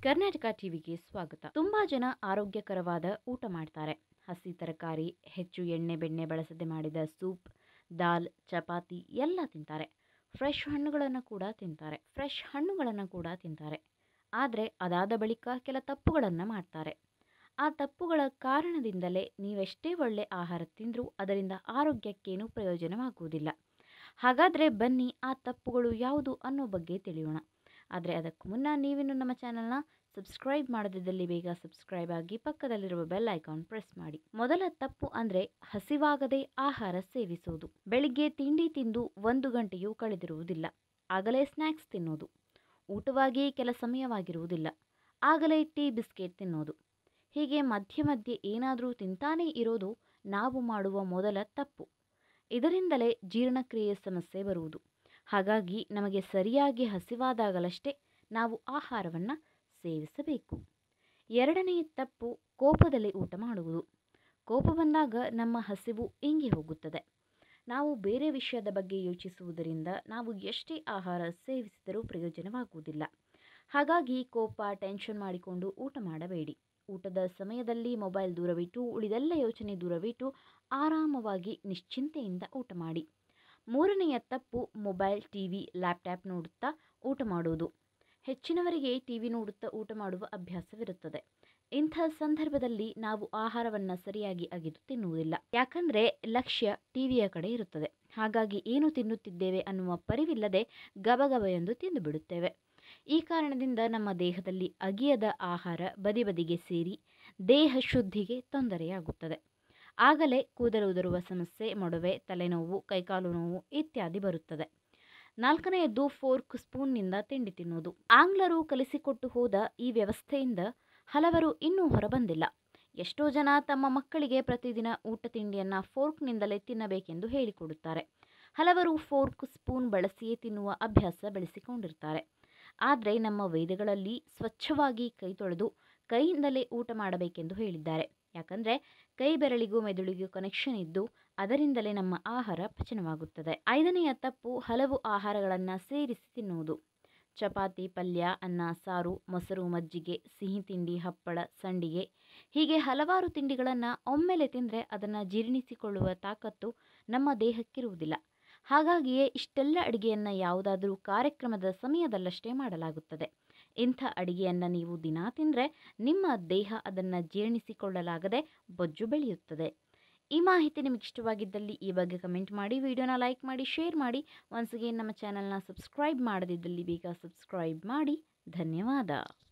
ಕರ್ನಾಟಕ ಟಿವಿಗೆ ಸ್ವಾಗತ ತುಂಬಾ ಜನ ಆರೋಗ್ಯಕರವಾದ ಊಟ ಮಾಡ್ತಾರೆ ಹಸಿ ತರಕಾರಿ ಹೆಚ್ಚು ಎಣ್ಣೆ ಬೆಣ್ಣೆ ಬಳಸದೆ ಮಾಡಿದ ಸೂಪ್ ದಾಲ್ ಚಪಾತಿ ಎಲ್ಲ ತಿಂತಾರೆ ಫ್ರೆಶ್ ಹಣ್ಣುಗಳನ್ನು ಕೂಡ ತಿಂತಾರೆ ಫ್ರೆಶ್ ಹಣ್ಣುಗಳನ್ನು ಕೂಡ ತಿಂತಾರೆ ಆದರೆ ಅದಾದ ಬಳಿಕ ಕೆಲ ತಪ್ಪುಗಳನ್ನು ಮಾಡ್ತಾರೆ ಆ ತಪ್ಪುಗಳ ಕಾರಣದಿಂದಲೇ ನೀವೆಷ್ಟೇ ಒಳ್ಳೆ ಆಹಾರ ತಿಂದರೂ ಅದರಿಂದ ಆರೋಗ್ಯಕ್ಕೇನೂ ಪ್ರಯೋಜನವಾಗುವುದಿಲ್ಲ ಹಾಗಾದರೆ ಬನ್ನಿ ಆ ತಪ್ಪುಗಳು ಯಾವುದು ಅನ್ನೋ ಬಗ್ಗೆ ತಿಳಿಯೋಣ ಆದರೆ ಅದಕ್ಕೂ ಮುನ್ನ ನೀವಿನ್ನು ನಮ್ಮ ಚಾನಲ್ನ ಸಬ್ಸ್ಕ್ರೈಬ್ ಮಾಡದಿದ್ದಲ್ಲಿ ಬೇಗ ಸಬ್ಸ್ಕ್ರೈಬ್ ಆಗಿ ಪಕ್ಕದಲ್ಲಿರುವ ಬೆಲ್ ಐಕಾನ್ ಪ್ರೆಸ್ ಮಾಡಿ ಮೊದಲ ತಪ್ಪು ಅಂದರೆ ಹಸಿವಾಗದೆ ಆಹಾರ ಸೇವಿಸುವುದು ಬೆಳಿಗ್ಗೆ ತಿಂಡಿ ತಿಂದು ಒಂದು ಗಂಟೆಯೂ ಕಳೆದಿರುವುದಿಲ್ಲ ಆಗಲೇ ಸ್ನ್ಯಾಕ್ಸ್ ತಿನ್ನೋದು ಊಟವಾಗಿ ಕೆಲ ಸಮಯವಾಗಿರುವುದಿಲ್ಲ ಆಗಲೇ ಟೀ ಬಿಸ್ಕೆಟ್ ತಿನ್ನೋದು ಹೀಗೆ ಮಧ್ಯೆ ಮಧ್ಯೆ ಏನಾದರೂ ತಿಂತಾನೇ ಇರೋದು ನಾವು ಮಾಡುವ ಮೊದಲ ತಪ್ಪು ಇದರಿಂದಲೇ ಜೀರ್ಣಕ್ರಿಯೆ ಸಮಸ್ಯೆ ಬರುವುದು ಹಾಗಾಗಿ ನಮಗೆ ಸರಿಯಾಗಿ ಹಸಿವಾದಾಗಲಷ್ಟೇ ನಾವು ಆಹಾರವನ್ನು ಸೇವಿಸಬೇಕು ಎರಡನೆಯ ತಪ್ಪು ಕೋಪದಲ್ಲಿ ಊಟ ಮಾಡುವುದು ಕೋಪ ಬಂದಾಗ ನಮ್ಮ ಹಸಿವು ಇಂಗಿ ಹೋಗುತ್ತದೆ ನಾವು ಬೇರೆ ವಿಷಯದ ಬಗ್ಗೆ ಯೋಚಿಸುವುದರಿಂದ ನಾವು ಎಷ್ಟೇ ಆಹಾರ ಸೇವಿಸಿದರೂ ಪ್ರಯೋಜನವಾಗುವುದಿಲ್ಲ ಹಾಗಾಗಿ ಕೋಪ ಟೆನ್ಷನ್ ಮಾಡಿಕೊಂಡು ಊಟ ಮಾಡಬೇಡಿ ಊಟದ ಸಮಯದಲ್ಲಿ ಮೊಬೈಲ್ ದೂರವಿಟ್ಟು ಉಳಿದೆಲ್ಲ ಯೋಚನೆ ದೂರವಿಟ್ಟು ಆರಾಮವಾಗಿ ನಿಶ್ಚಿಂತೆಯಿಂದ ಊಟ ಮಾಡಿ ಮೂರನೆಯ ತಪ್ಪು ಮೊಬೈಲ್ ಟಿ ವಿ ಲ್ಯಾಪ್ಟಾಪ್ ನೋಡುತ್ತಾ ಊಟ ಮಾಡುವುದು ಹೆಚ್ಚಿನವರಿಗೆ ಟಿ ವಿ ನೋಡುತ್ತಾ ಊಟ ಮಾಡುವ ಅಭ್ಯಾಸವಿರುತ್ತದೆ ಇಂಥ ಸಂದರ್ಭದಲ್ಲಿ ನಾವು ಆಹಾರವನ್ನು ಸರಿಯಾಗಿ ಅಗಿದು ತಿನ್ನುವುದಿಲ್ಲ ಯಾಕಂದರೆ ಲಕ್ಷ್ಯ ಟಿವಿಯ ಕಡೆ ಇರುತ್ತದೆ ಹಾಗಾಗಿ ಏನು ತಿನ್ನುತ್ತಿದ್ದೇವೆ ಅನ್ನುವ ಪರಿವಿಲ್ಲದೆ ಗಬಗಬ ಎಂದು ತಿಂದು ಬಿಡುತ್ತೇವೆ ಈ ಕಾರಣದಿಂದ ನಮ್ಮ ದೇಹದಲ್ಲಿ ಅಗಿಯದ ಆಹಾರ ಬದಿ ಬದಿಗೆ ಸೇರಿ ದೇಹ ಶುದ್ಧಿಗೆ ತೊಂದರೆಯಾಗುತ್ತದೆ ಆಗಲೇ ಕೂದಲು ಉದುರುವ ಸಮಸ್ಯೆ ಮೊಡವೆ ತಲೆನೋವು ಕೈಕಾಲು ನೋವು ಇತ್ಯಾದಿ ಬರುತ್ತದೆ ನಾಲ್ಕನೆಯದ್ದು ಫೋರ್ಕ್ ಸ್ಪೂನ್ನಿಂದ ತಿಂಡಿ ತಿನ್ನುವುದು ಆಂಗ್ಲರು ಕಲಿಸಿಕೊಟ್ಟು ಹೋದ ಈ ವ್ಯವಸ್ಥೆಯಿಂದ ಹಲವರು ಇನ್ನೂ ಹೊರಬಂದಿಲ್ಲ ಎಷ್ಟೋ ಜನ ತಮ್ಮ ಮಕ್ಕಳಿಗೆ ಪ್ರತಿದಿನ ಊಟ ತಿಂಡಿಯನ್ನು ಫೋರ್ಕ್ನಿಂದಲೇ ತಿನ್ನಬೇಕೆಂದು ಹೇಳಿಕೊಡುತ್ತಾರೆ ಹಲವರು ಫೋರ್ಕ್ ಸ್ಪೂನ್ ಬಳಸಿಯೇ ತಿನ್ನುವ ಅಭ್ಯಾಸ ಬೆಳೆಸಿಕೊಂಡಿರ್ತಾರೆ ಆದರೆ ನಮ್ಮ ವೇದಗಳಲ್ಲಿ ಸ್ವಚ್ಛವಾಗಿ ಕೈ ತೊಳೆದು ಕೈಯಿಂದಲೇ ಊಟ ಮಾಡಬೇಕೆಂದು ಹೇಳಿದ್ದಾರೆ ಯಾಕಂದರೆ ಕೈ ಬೆರಳಿಗೂ ಮೆದುಳಿಗೂ ಕನೆಕ್ಷನ್ ಇದ್ದು ಅದರಿಂದಲೇ ನಮ್ಮ ಆಹಾರ ಪಚನವಾಗುತ್ತದೆ ಐದನೆಯ ತಪ್ಪು ಹಲವು ಆಹಾರಗಳನ್ನು ಸೇರಿಸಿ ತಿನ್ನುವುದು ಚಪಾತಿ ಪಲ್ಯ ಅನ್ನ ಸಾರು ಮೊಸರು ಮಜ್ಜಿಗೆ ಸಿಹಿ ತಿಂಡಿ ಹಪ್ಪಳ ಸಂಡಿಗೆ ಹೀಗೆ ಹಲವಾರು ತಿಂಡಿಗಳನ್ನು ಒಮ್ಮೆಲೆ ತಿಂದರೆ ಅದನ್ನು ಜೀರ್ಣಿಸಿಕೊಳ್ಳುವ ತಾಕತ್ತು ನಮ್ಮ ದೇಹಕ್ಕಿರುವುದಿಲ್ಲ ಹಾಗಾಗಿಯೇ ಇಷ್ಟೆಲ್ಲ ಅಡುಗೆಯನ್ನು ಯಾವುದಾದರೂ ಕಾರ್ಯಕ್ರಮದ ಸಮಯದಲ್ಲಷ್ಟೇ ಮಾಡಲಾಗುತ್ತದೆ ಇಂಥ ಅಡಿಗೆಯನ್ನು ನೀವು ದಿನಾ ತಿಂದರೆ ನಿಮ್ಮ ದೇಹ ಅದನ್ನು ಜೀರ್ಣಿಸಿಕೊಳ್ಳಲಾಗದೆ ಬೊಜ್ಜು ಬೆಳೆಯುತ್ತದೆ ಈ ಮಾಹಿತಿ ನಿಮಗೆ ಇಷ್ಟವಾಗಿದ್ದಲ್ಲಿ ಈ ಬಗ್ಗೆ ಕಮೆಂಟ್ ಮಾಡಿ ವಿಡಿಯೋನ ಲೈಕ್ ಮಾಡಿ ಶೇರ್ ಮಾಡಿ ಒನ್ಸ್ ಅಗೇನ್ ನಮ್ಮ ಚಾನಲ್ನ ಸಬ್ಸ್ಕ್ರೈಬ್ ಮಾಡದಿದ್ದಲ್ಲಿ ಬೇಗ ಸಬ್ಸ್ಕ್ರೈಬ್ ಮಾಡಿ ಧನ್ಯವಾದ